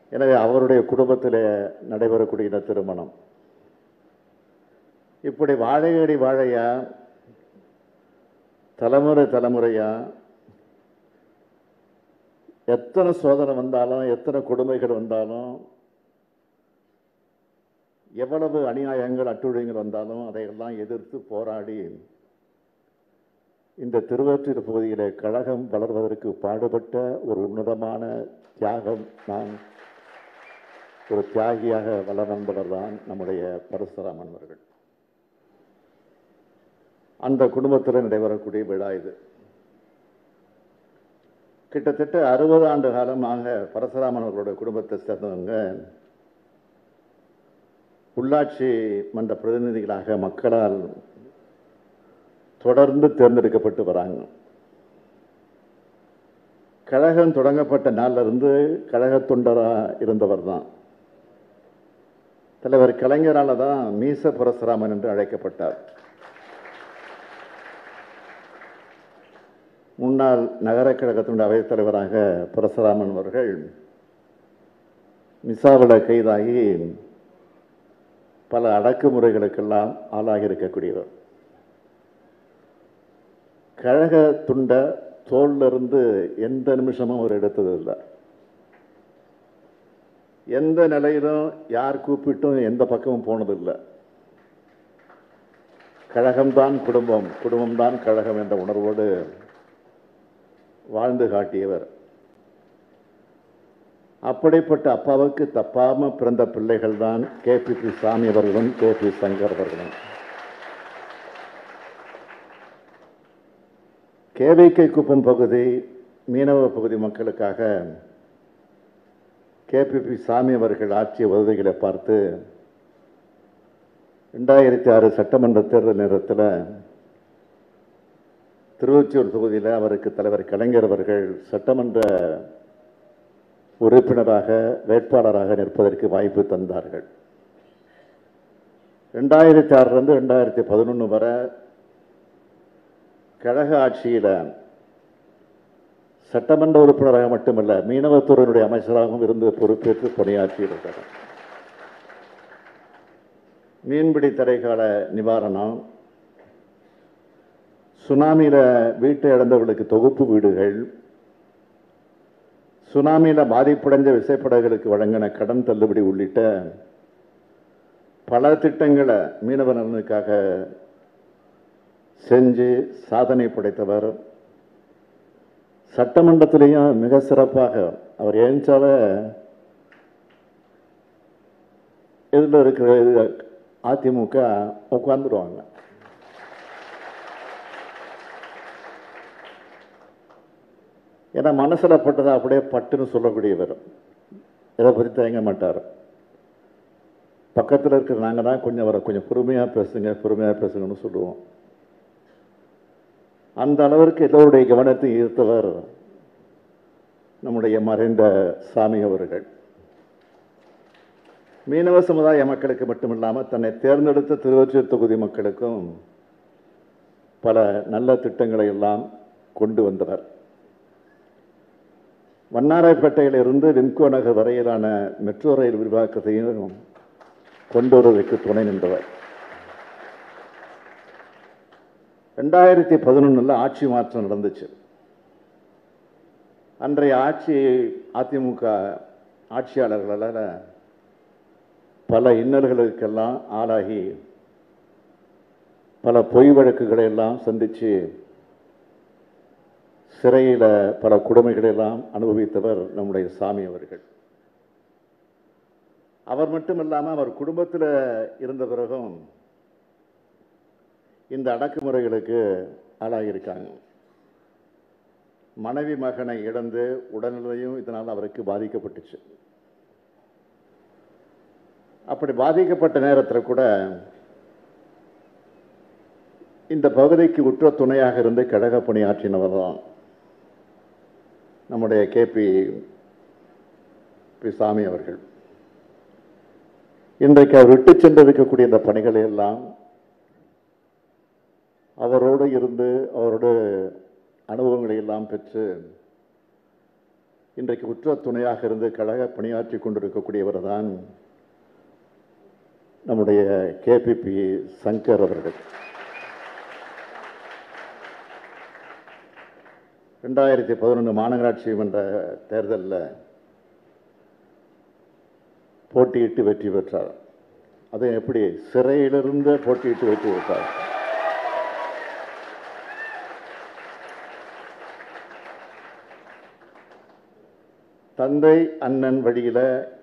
எனவே அவருடைய குடும்பத்தில் நடைபெறக்கூடிய இந்த திருமணம் இப்படி வாழையடி வாழையா தலைமுறை தலைமுறையா எத்தனை சோதனை வந்தாலும் எத்தனை கொடுமைகள் வந்தாலும் எவ்வளவு அநியாயங்கள் அட்டுழியங்கள் வந்தாலும் அதையெல்லாம் எதிர்த்து போராடி இந்த திருவொற்றியூர் பகுதியிலே கழகம் வளர்வதற்கு பாடுபட்ட ஒரு உன்னதமான தியாகம் நான் ஒரு தியாகியாக வளர் வந்தவர் தான் நம்முடைய பரசுராமன் அவர்கள் அந்த குடும்பத்தில் நடைபெறக்கூடிய விழா இது கிட்டத்தட்ட அறுபது ஆண்டு காலமாக பரசுராமன் அவர்களுடைய குடும்பத்தை சேர்ந்தவங்க உள்ளாட்சி மன்ற பிரதிநிதிகளாக மக்களால் தொடர்ந்து தேர்ந்தெடுக்கப்பட்டு வராங்க கழகம் தொடங்கப்பட்ட நாள்ல இருந்து கழக தொண்டராக இருந்தவர் தான் தலைவர் கலைஞரால தான் மீச பரசுராமன் என்று அழைக்கப்பட்டார் முன்னாள் நகர கழகத்தினுடைய அவைத் தலைவராக பரசுராமன் அவர்கள் மிசாவில் கைதாகி பல அடக்குமுறைகளுக்கெல்லாம் ஆளாகி இருக்கக்கூடியவர் கழக துண்டை தோல்ல இருந்து எந்த நிமிஷமும் அவர் எடுத்ததில்லை எந்த நிலையிலும் யார் கூப்பிட்டும் எந்த பக்கமும் போனதில்லை கழகம்தான் குடும்பம் குடும்பம்தான் கழகம் என்ற உணர்வோடு வாழ்ந்து காட்டியவர் அப்படிப்பட்ட அப்பாவுக்கு தப்பாம பிறந்த பிள்ளைகள் தான் கே பி பி சாமி அவர்களும் கே பி சங்கர் அவர்களும் கேவிகை குப்பம் பகுதி மீனவ பகுதி மக்களுக்காக கேபிபி சாமி அவர்கள் ஆற்றிய உதவிகளை பார்த்து ரெண்டாயிரத்தி ஆறு சட்டமன்ற தேர்தல் நேரத்தில் திருவொற்றியூர் தொகுதியில் அவருக்கு தலைவர் கலைஞர் அவர்கள் சட்டமன்ற உறுப்பினராக வேட்பாளராக நிற்பதற்கு வாய்ப்பு தந்தார்கள் ரெண்டாயிரத்தி ஆறுலேருந்து ரெண்டாயிரத்தி பதினொன்று வரை கழக ஆட்சியில் சட்டமன்ற உறுப்பினராக மட்டுமல்ல மீனவத்துறையினுடைய அமைச்சராகவும் இருந்து பொறுப்பேற்று பணியாற்றியிருக்கிறார் மீன்பிடி தடைக்கால நிவாரணம் சுனாமியில் வீட்டை இழந்தவர்களுக்கு தொகுப்பு வீடுகள் சுனாமியில் பாதிப்படைந்த விசைப்படகுகளுக்கு வழங்கின கடன் தள்ளுபடி உள்ளிட்ட பல திட்டங்களை மீனவ நலனுக்காக செஞ்சு சாதனை படைத்தவர் சட்டமன்றத்திலையும் மிக சிறப்பாக அவர் ஏஞ்சால இதில் இருக்கிற இது அதிமுக உட்கார்ந்துருவாங்க ஏன்னா மனசில் பட்டதை அப்படியே பட்டுன்னு சொல்லக்கூடியவர் இதை பற்றி தயங்க மாட்டார் பக்கத்தில் இருக்கிற நாங்கள் தான் கொஞ்சம் அவரை கொஞ்சம் பொறுமையாக பேசுங்க பொறுமையாக பேசுங்கன்னு சொல்லுவோம் அந்த அளவிற்கு எல்லோருடைய கவனத்தை ஈர்த்தவர் நம்முடைய மறைந்த சாமி அவர்கள் மீனவ சமுதாய மக்களுக்கு மட்டுமில்லாமல் தன்னை தேர்ந்தெடுத்த திருவொற்றியூர் தொகுதி மக்களுக்கும் பல நல்ல திட்டங்களை எல்லாம் கொண்டு வந்தவர் வண்ணாராய்பேட்டையிலிருந்து விம்கோ நகர் வரையிலான மெட்ரோ ரயில் விரிவாக்கத்தையும் கொண்டு வருவதற்கு துணை நின்றவர் ரெண்டாயிரத்தி பதினொன்றில் ஆட்சி மாற்றம் நடந்துச்சு அன்றைய ஆட்சி அதிமுக ஆட்சியாளர்களால் பல இன்னல்களுக்கெல்லாம் ஆளாகி பல பொய் வழக்குகளை எல்லாம் சந்தித்து சிறையில் பல கொடுமைகளை எல்லாம் அனுபவித்தவர் நம்முடைய சாமி அவர்கள் அவர் மட்டும் இல்லாமல் அவர் குடும்பத்தில் இருந்த பிறகும் இந்த அடக்குமுறைகளுக்கு ஆளாகியிருக்காங்க மனைவி மகனை இழந்து உடல்நிலையும் இதனால் அவருக்கு பாதிக்கப்பட்டுச்சு அப்படி பாதிக்கப்பட்ட நேரத்தில் கூட இந்த பகுதிக்கு உற்ற துணையாக இருந்து கழக பணியாற்றினவர் தான் நம்முடைய கே பி பி சாமி அவர்கள் இன்றைக்கு அவர் விட்டு சென்றிருக்கக்கூடிய இந்த பணிகளை எல்லாம் அவரோடு இருந்து அவரோட அனுபவங்களை எல்லாம் பெற்று இன்றைக்கு உற்ற துணையாக இருந்து கழக பணியாற்றி கொண்டிருக்கக்கூடியவர் தான் நம்முடைய கேபிபி சங்கர் அவர்கள் ரெண்டாயிரத்தி பதினொன்று மாநகராட்சி மன்ற தேர்தலில் போட்டியிட்டு வெற்றி பெற்றார் அது எப்படி சிறையிலிருந்து போட்டியிட்டு வெற்றி பெற்றார் தந்தை அண்ணன் வழியில்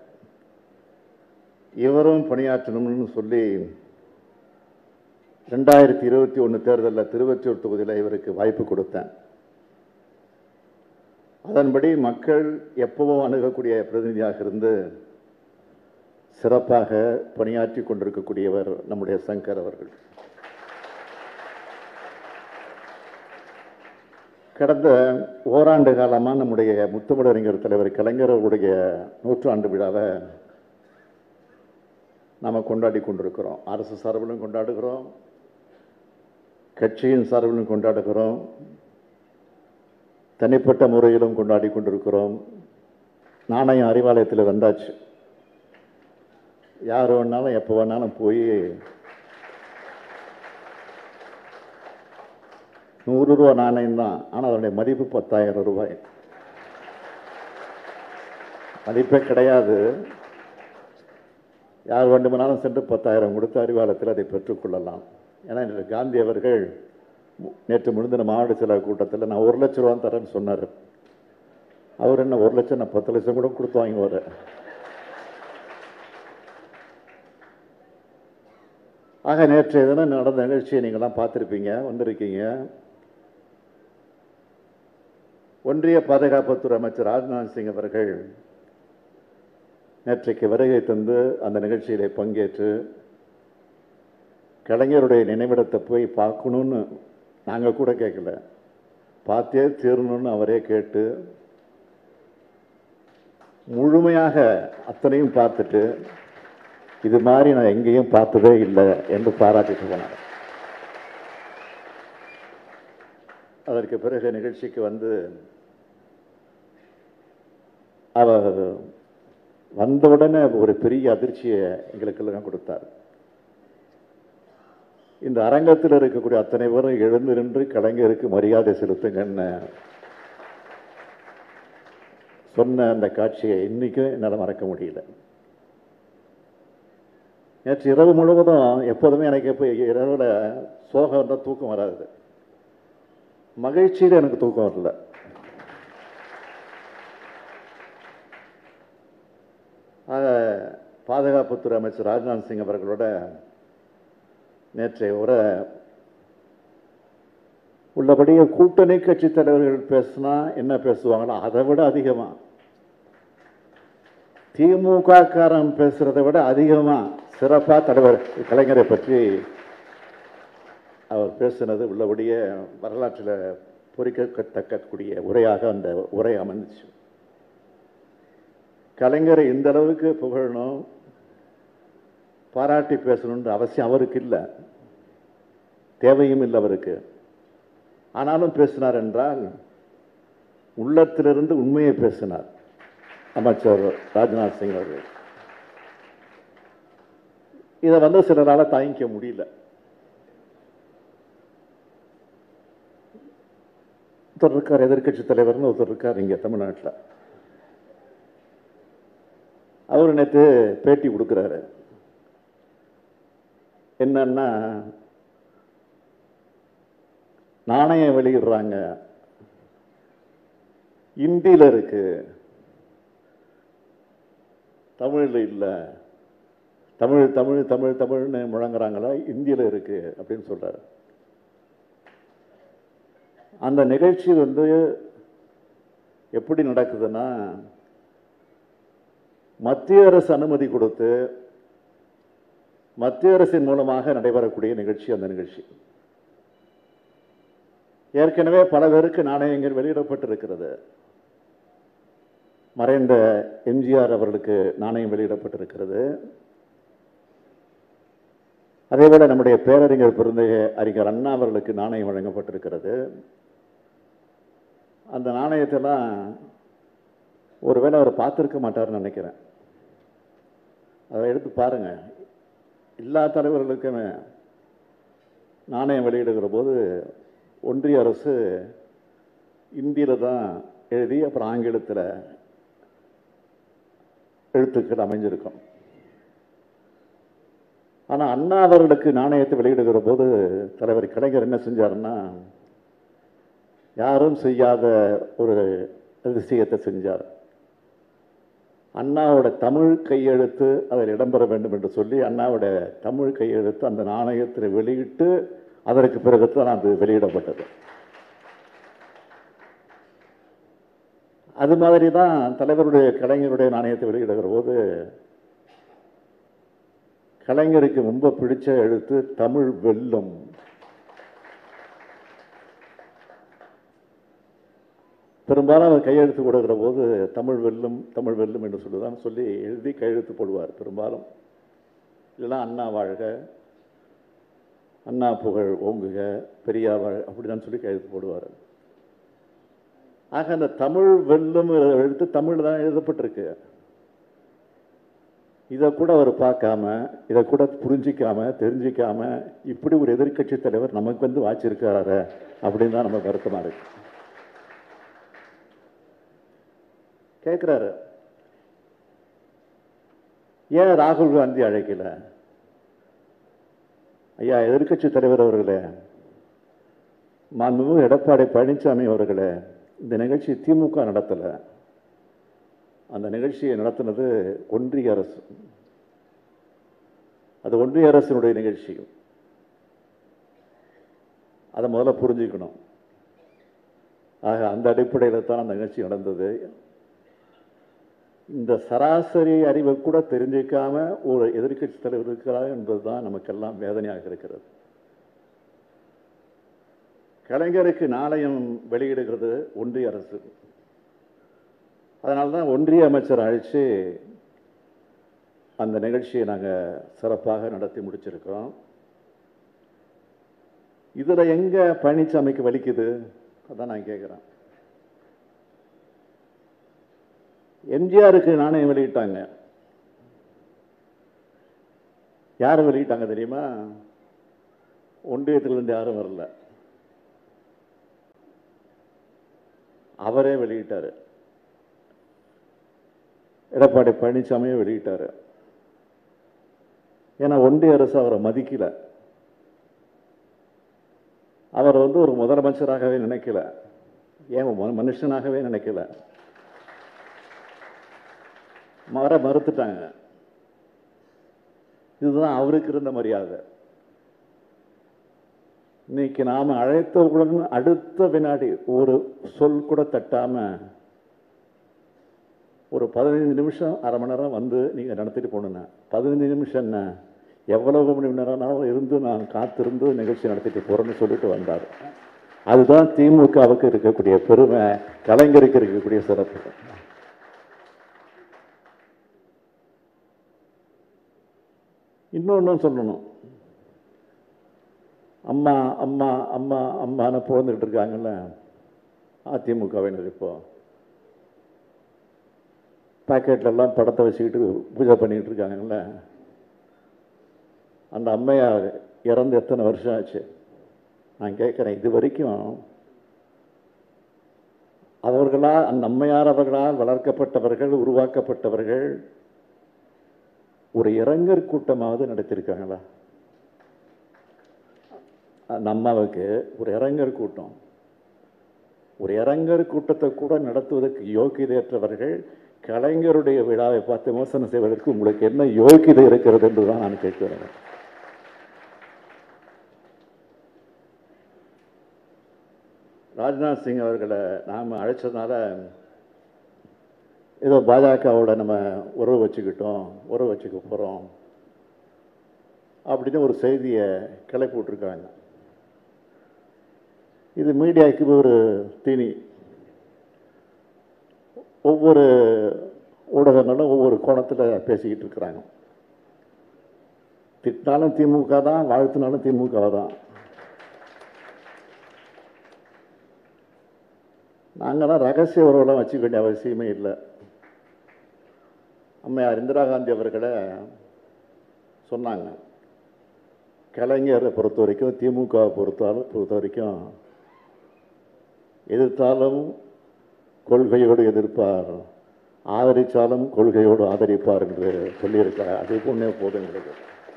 இவரும் பணியாற்றணும்னு சொல்லி ரெண்டாயிரத்தி இருபத்தி ஒன்று தேர்தலில் திருவொற்றியூர் தொகுதியில் இவருக்கு வாய்ப்பு கொடுத்தேன் அதன்படி மக்கள் எப்பவும் அணுகக்கூடிய பிரதிநிதியாக இருந்து சிறப்பாக பணியாற்றி கொண்டிருக்கக்கூடியவர் நம்முடைய சங்கர் அவர்கள் கடந்த ஓராண்டு காலமாக நம்முடைய முத்தமிழறிஞர் தலைவர் கலைஞர்களுடைய நூற்றாண்டு விழாவை நாம் கொண்டாடி கொண்டிருக்கிறோம் அரசு சார்பிலும் கொண்டாடுகிறோம் கட்சியின் சார்பிலும் கொண்டாடுகிறோம் தனிப்பட்ட முறையிலும் கொண்டாடி கொண்டிருக்கிறோம் நாணயம் அறிவாலயத்தில் வந்தாச்சு யார் வேணாலும் எப்போ வேணாலும் போய் நூறு ரூபா நாணயம் தான் ஆனால் அதனுடைய மதிப்பு பத்தாயிரம் ரூபாய் மதிப்பே கிடையாது யார் வேண்டுமானாலும் சென்று பத்தாயிரம் கொடுத்து அறிவாலயத்தில் அதை பெற்றுக்கொள்ளலாம் ஏன்னா இன்று காந்தி அவர்கள் மு- நேற்று முழுந்தின மாவட்ட செயலர் கூட்டத்தில் நான் ஒரு லட்ச ரூபா தரேன்னு சொன்னார் அவர் என்ன ஒரு லட்சம் நான் பத்து லட்சம் கூட கொடுத்து வாங்குவார் ஆக நேற்றைய தினம் நடந்த நிகழ்ச்சியை நீங்கள்லாம் பார்த்துருப்பீங்க வந்திருக்கீங்க ஒன்றிய பாதுகாப்புத்துறை அமைச்சர் ராஜ்நாத் சிங் அவர்கள் நேற்றைக்கு வருகை தந்து அந்த நிகழ்ச்சியிலே பங்கேற்று கலைஞருடைய நினைவிடத்தை போய் பார்க்கணுன்னு நாங்கள் கூட கேட்கல பார்த்தே தீரணும்னு அவரே கேட்டு முழுமையாக அத்தனையும் பார்த்துட்டு இது மாதிரி நான் எங்கேயும் பார்த்ததே இல்லை என்று பாராட்டிட்டு போனார் அதற்கு பிறகு நிகழ்ச்சிக்கு வந்து அவர் வந்தவுடனே ஒரு பெரிய அதிர்ச்சியை எங்களுக்கெல்லாம் கொடுத்தார் இந்த அரங்கத்தில் இருக்கக்கூடிய அத்தனை பேரும் எழுந்து நின்று கலைஞருக்கு மரியாதை செலுத்துங்கன்னு சொன்ன அந்த காட்சியை இன்னைக்கும் என்னால் மறக்க முடியல நேற்று இரவு முழுவதும் எப்போதுமே எனக்கு எப்போ இரவில் சோகம் இருந்தால் தூக்கம் வராது மகிழ்ச்சியில் எனக்கு தூக்கம் வரல ஆக பாதுகாப்புத்துறை அமைச்சர் ராஜ்நாத் சிங் அவர்களோட நேற்றைய உரை உள்ளபடியே கூட்டணி கட்சி தலைவர்கள் பேசினா என்ன பேசுவாங்களோ அதை விட அதிகமா திமுக காரன் பேசுறதை விட அதிகமா சிறப்பா தலைவர் கலைஞரை பற்றி அவர் பேசினது உள்ளபடியே வரலாற்றில் பொறிக்கத்தக்கக்கூடிய உரையாக அந்த உரை அமைந்துச்சு கலைஞரை இந்த அளவுக்கு புகழணும் பாராட்டி பேசணுன்ற அவசியம் அவருக்கு இல்லை தேவையும் இல்லை அவருக்கு ஆனாலும் பேசினார் என்றால் உள்ளத்திலிருந்து உண்மையை பேசினார் அமைச்சர் ராஜ்நாத் சிங் அவர்கள் இதை வந்து சிலரால தாங்கிக்க முடியல ஒருத்தர் இருக்கார் எதிர்க்கட்சி தலைவர்னு ஒருத்தர் இருக்கார் இங்க தமிழ்நாட்டில் அவர் நேற்று பேட்டி கொடுக்குறாரு என்னன்னா நாணயம் வெளியிடுறாங்க இந்தியில் இருக்கு தமிழில் இல்லை தமிழ் தமிழ் தமிழ் தமிழ்னு முழங்குறாங்களா இந்தியில் இருக்கு அப்படின்னு சொல்றாரு அந்த நிகழ்ச்சி வந்து எப்படி நடக்குதுன்னா மத்திய அரசு அனுமதி கொடுத்து மத்திய அரசின் மூலமாக நடைபெறக்கூடிய நிகழ்ச்சி அந்த நிகழ்ச்சி ஏற்கனவே பல பேருக்கு நாணயங்கள் வெளியிடப்பட்டிருக்கிறது மறைந்த எம்ஜிஆர் அவர்களுக்கு நாணயம் வெளியிடப்பட்டிருக்கிறது அதேபோல நம்முடைய பேரறிஞர் பெருந்தகை அறிஞர் அண்ணா அவர்களுக்கு நாணயம் வழங்கப்பட்டிருக்கிறது அந்த நாணயத்தெல்லாம் ஒருவேளை அவர் பார்த்துருக்க மாட்டார்னு நினைக்கிறேன் அதை எடுத்து பாருங்க எல்லா தலைவர்களுக்குமே நாணயம் வெளியிடுகிற போது ஒன்றிய அரசு இந்தியில் தான் எழுதி அப்புறம் ஆங்கிலத்தில் எழுத்துக்கள் அமைஞ்சிருக்கும் ஆனால் அண்ணா அவர்களுக்கு நாணயத்தை வெளியிடுகிற போது தலைவர் கலைஞர் என்ன செஞ்சாருன்னா யாரும் செய்யாத ஒரு அதிசயத்தை செஞ்சார் அண்ணாவோட தமிழ் கையெழுத்து அதில் இடம்பெற வேண்டும் என்று சொல்லி அண்ணாவோட தமிழ் கையெழுத்து அந்த நாணயத்தில் வெளியிட்டு அதற்கு பிறகு தான் அது வெளியிடப்பட்டது அது மாதிரி தான் தலைவருடைய கலைஞருடைய நாணயத்தை வெளியிடுகிற போது கலைஞருக்கு ரொம்ப பிடிச்ச எழுத்து தமிழ் வெல்லும் பெரும்பாலும் அவர் கையெழுத்து கொடுக்கிற போது தமிழ் வெல்லும் தமிழ் வெல்லும் என்று சொல்லுதான் சொல்லி எழுதி கையெழுத்து போடுவார் பெரும்பாலும் இல்லைன்னா அண்ணா வாழ்க அண்ணா புகழ் ஓங்குக பெரியார் வாழ்க அப்படிதான் சொல்லி கையெழுத்து போடுவார் ஆக அந்த தமிழ் வெல்லும் எழுத்து தமிழ் தான் எழுதப்பட்டிருக்கு இதை கூட அவர் பார்க்காம இதை கூட புரிஞ்சிக்காம தெரிஞ்சிக்காம இப்படி ஒரு எதிர்க்கட்சி தலைவர் நமக்கு வந்து வாச்சிருக்காரு அப்படின்னு தான் நம்ம வருத்தமா இருக்கு கேட்குறாரு ஏன் ராகுல் காந்தி அழைக்கல ஐயா எதிர்க்கட்சி தலைவர் அவர்களே மாண்புமிகு எடப்பாடி பழனிசாமி அவர்களே இந்த நிகழ்ச்சி திமுக நடத்தலை அந்த நிகழ்ச்சியை நடத்தினது ஒன்றிய அரசு அது ஒன்றிய அரசினுடைய நிகழ்ச்சி அதை முதல்ல புரிஞ்சுக்கணும் ஆக அந்த அடிப்படையில் தான் அந்த நிகழ்ச்சி நடந்தது இந்த சராசரி அறிவை கூட தெரிஞ்சிக்காம ஒரு எதிர்க்கட்சி தலைவர் இருக்கிறார் என்பதுதான் நமக்கெல்லாம் வேதனையாக இருக்கிறது கலைஞருக்கு நாணயம் வெளியிடுகிறது ஒன்றிய அரசு அதனால தான் ஒன்றிய அமைச்சர் அழைச்சு அந்த நிகழ்ச்சியை நாங்கள் சிறப்பாக நடத்தி முடிச்சிருக்கோம் இதில் எங்க பழனிசாமிக்கு வலிக்குது அதான் நான் கேட்குறேன் எம்ஜிஆருக்கு நாணயம் வெளியிட்டாங்க யார் வெளியிட்டாங்க தெரியுமா ஒன்றியத்திலிருந்து யாரும் வரல அவரே வெளியிட்டாரு எடப்பாடி பழனிசாமியே வெளியிட்டாரு ஏன்னா ஒன்றிய அரசு அவரை மதிக்கல அவர் வந்து ஒரு முதலமைச்சராகவே நினைக்கல ஏன் ம- மனுஷனாகவே நினைக்கல மற மறுத்துட்டாங்க இதுதான் அவருக்கு இருந்த மரியாதை இன்னைக்கு நாம அழைத்தவுடன் அடுத்த வினாடி ஒரு சொல் கூட தட்டாம ஒரு பதினைந்து நிமிஷம் அரை மணி நேரம் வந்து நீங்க நடத்திட்டு போகணுண்ணே பதினைந்து நிமிஷம் என்ன எவ்வளவு மணி நேரம்னாலும் இருந்து நான் காத்திருந்து நிகழ்ச்சி நடத்திட்டு போறேன்னு சொல்லிட்டு வந்தார் அதுதான் திமுகவுக்கு இருக்கக்கூடிய பெருமை கலைஞருக்கு இருக்கக்கூடிய சிறப்பு இன்னொன்னும் சொல்லணும் அம்மா அம்மா அம்மா அம்மான்னு புகழ்ந்துட்டு இருக்காங்கல்ல அதிமுகவினர் இப்போ பாக்கெட்ல எல்லாம் படத்தை வச்சுக்கிட்டு பூஜை பண்ணிட்டு இருக்காங்கல்ல அந்த அம்மையார் இறந்து எத்தனை வருஷம் ஆச்சு நான் கேட்குறேன் இது வரைக்கும் அவர்களா அந்த அம்மையார் அவர்களால் வளர்க்கப்பட்டவர்கள் உருவாக்கப்பட்டவர்கள் ஒரு இளைஞர் கூட்டமாவது நடத்தியிருக்காங்களா அந்த அம்மாவுக்கு ஒரு இளைஞர் கூட்டம் ஒரு இளைஞர் கூட்டத்தை கூட நடத்துவதற்கு யோகியதையற்றவர்கள் கலைஞருடைய விழாவை பார்த்து விமர்சனம் செய்வதற்கு உங்களுக்கு என்ன யோகியதை இருக்கிறது என்று தான் நான் கேட்கிறேன் ராஜ்நாத் சிங் அவர்களை நாம் அழைச்சதுனால ஏதோ பாஜகவோட நம்ம உறவு வச்சுக்கிட்டோம் உறவு வச்சுக்க போகிறோம் அப்படின்னு ஒரு செய்தியை கிளப்பி விட்டுருக்காங்க இது மீடியாவுக்கு ஒரு தீனி ஒவ்வொரு ஊடகங்களும் ஒவ்வொரு கோணத்தில் பேசிக்கிட்டு இருக்கிறாங்க திட்டினாலும் திமுக தான் வாழ்த்தினாலும் திமுக தான் நாங்களாம் ரகசிய உறவுலாம் வச்சுக்க வேண்டிய அவசியமே இல்லை அம்மையார் இந்திரா காந்தி அவர்களை சொன்னாங்க கலைஞரை பொறுத்த வரைக்கும் திமுகவை பொறுத்தாலும் பொறுத்த வரைக்கும் எதிர்த்தாலும் கொள்கையோடு எதிர்ப்பார் ஆதரித்தாலும் கொள்கையோடு ஆதரிப்பார் என்று சொல்லியிருக்கிறார் அது பொண்ணே போதுங்கிறது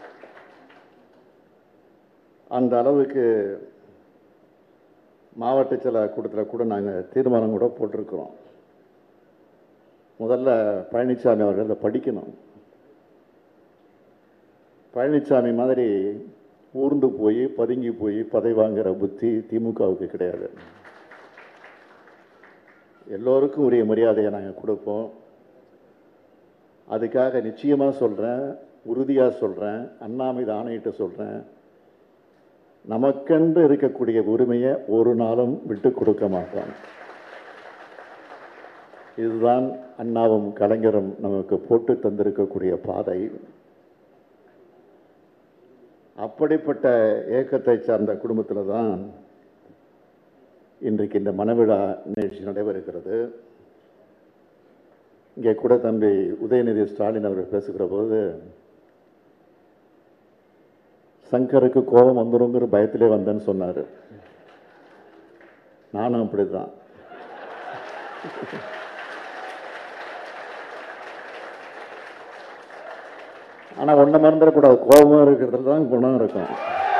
அந்த அளவுக்கு மாவட்ட சில கூட்டத்தில் கூட நாங்கள் தீர்மானம் கூட போட்டிருக்கிறோம் முதல்ல பழனிசாமி அவர்கள் அதை படிக்கணும் பழனிசாமி மாதிரி ஊர்ந்து போய் பதுங்கி போய் பதவி வாங்குற புத்தி திமுகவுக்கு கிடையாது எல்லோருக்கும் உரிய மரியாதையை நாங்கள் கொடுப்போம் அதுக்காக நிச்சயமாக சொல்கிறேன் உறுதியாக சொல்கிறேன் அண்ணா மீது ஆணையிட்டு சொல்கிறேன் நமக்கென்று இருக்கக்கூடிய உரிமையை ஒரு நாளும் விட்டு கொடுக்க மாட்டோம் இதுதான் அண்ணாவும் கலைஞரும் நமக்கு போட்டு தந்திருக்கக்கூடிய பாதை அப்படிப்பட்ட இயக்கத்தை சார்ந்த குடும்பத்தில் தான் இன்றைக்கு இந்த மனவிழா நிகழ்ச்சி நடைபெறுகிறது இங்கே கூட தம்பி உதயநிதி ஸ்டாலின் அவர்கள் பேசுகிற போது சங்கருக்கு கோபம் வந்துருங்கிற பயத்திலே வந்தேன்னு சொன்னார் நானும் அப்படிதான் ஆனால் ஒன்றை மறந்துடக்கூடாது கோபம் இருக்கிறதுல தான் குணம் இருக்கும்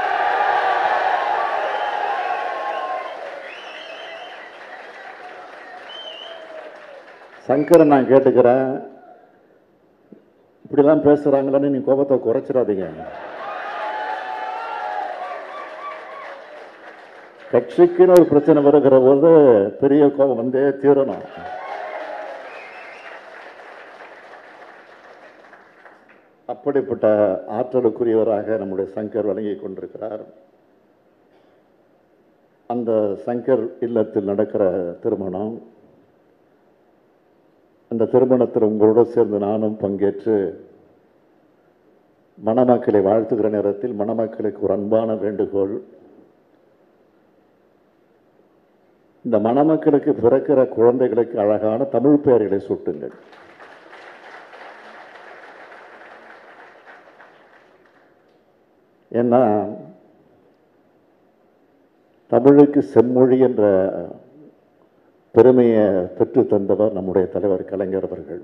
சங்கரை நான் கேட்டுக்கிறேன் இப்படிலாம் பேசுகிறாங்களேன்னு நீ கோபத்தை குறைச்சிடாதீங்க கட்சிக்குன்னு ஒரு பிரச்சனை வருகிற போது பெரிய கோபம் வந்தே தீரணும் அப்படிப்பட்ட ஆற்றலுக்குரியவராக நம்முடைய சங்கர் வழங்கி கொண்டிருக்கிறார் அந்த சங்கர் இல்லத்தில் நடக்கிற திருமணம் அந்த திருமணத்தில் உங்களோடு சேர்ந்து நானும் பங்கேற்று மணமக்களை வாழ்த்துகிற நேரத்தில் மணமக்களுக்கு ஒரு அன்பான வேண்டுகோள் இந்த மணமக்களுக்கு பிறக்கிற குழந்தைகளுக்கு அழகான தமிழ் பெயர்களை சூட்டுங்கள் ஏன்னா தமிழுக்கு செம்மொழி என்ற பெருமையை பெற்று தந்தவர் நம்முடைய தலைவர் கலைஞர் அவர்கள்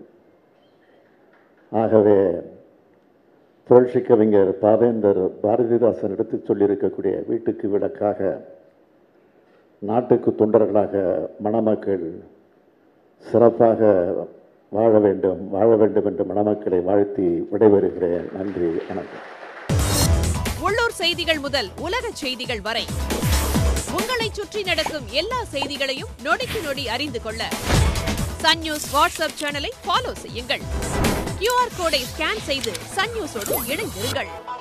ஆகவே புரட்சி கவிஞர் பாவேந்தர் பாரதிதாசன் எடுத்து சொல்லியிருக்கக்கூடிய வீட்டுக்கு விளக்காக நாட்டுக்கு தொண்டர்களாக மணமக்கள் சிறப்பாக வாழ வேண்டும் வாழ வேண்டும் என்று மணமக்களை வாழ்த்தி விடைபெறுகிறேன் நன்றி வணக்கம் உள்ளூர் செய்திகள் முதல் உலக செய்திகள் வரை உங்களை சுற்றி நடக்கும் எல்லா செய்திகளையும் நொடிக்கு நொடி அறிந்து கொள்ள சன் நியூஸ் வாட்ஸ்அப் சேனலை ஃபாலோ செய்யுங்கள் கியூஆர் கோடை ஸ்கேன் செய்து சன் நியூஸோடு இணைந்திருங்கள்